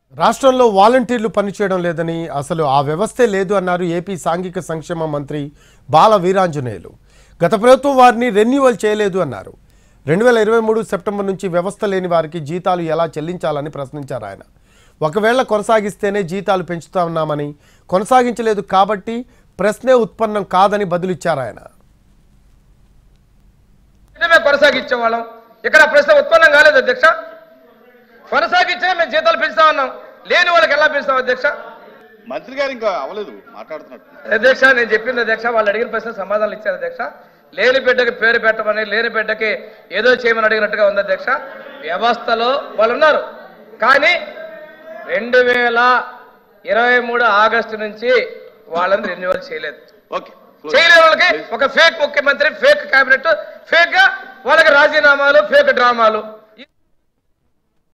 రాష్ట్రంలో వాలంటీర్లు పనిచేయడం లేదని అసలు ఆ వ్యవస్థే లేదు అన్నారు ఏపీ సాంఘిక సంక్షేమ మంత్రి బాల వీరాంజనేయులు గత ప్రభుత్వం వారిని రెన్యువల్ చేయలేదు అన్నారు రెండు వేల ఇరవై మూడు సెప్టెంబర్ నుంచి వ్యవస్థ లేని వారికి జీతాలు ఎలా చెల్లించాలని ప్రశ్నించారు ఆయన ఒకవేళ కొనసాగిస్తేనే జీతాలు పెంచుతామన్నామని కొనసాగించలేదు కాబట్టి ప్రశ్నే ఉత్పన్నం కాదని బదులిచ్చారు ఆయన మేము కొనసాగించే వాళ్ళం ఇక్కడ ప్రశ్న ఉత్పన్నం కాలేదు అధ్యక్ష కొనసాగించే మేము జీతాలు పెంచుతా ఉన్నాం లేని వాళ్ళకి ఎలా పెంచుతాం అధ్యక్ష మంత్రి గారు ఇంకా అవ్వలేదు మాట్లాడుతున్నట్టు అధ్యక్ష నేను చెప్పింది అధ్యక్ష వాళ్ళు అడిగిన ప్రశ్న సమాధానం ఇచ్చారు అధ్యక్ష లేని బిడ్డకి పేరు పెట్టమని లేని బిడ్డకి ఏదో చేయమని అడిగినట్టుగా ఉంది అధ్యక్ష వ్యవస్థలో వాళ్ళు ఉన్నారు కానీ రెండు వేల ఇరవై మూడు ఆగస్టు నుంచి వాళ్ళని రెన్యువల్ చేయలేదు ఓకే చేయలేని వాళ్ళకి ఒక ఫేక్ ముఖ్యమంత్రి ఫేక్ కేబినెట్ ఫేక్ గా వాళ్ళకి రాజీనామాలు ఫేక్ డ్రామాలు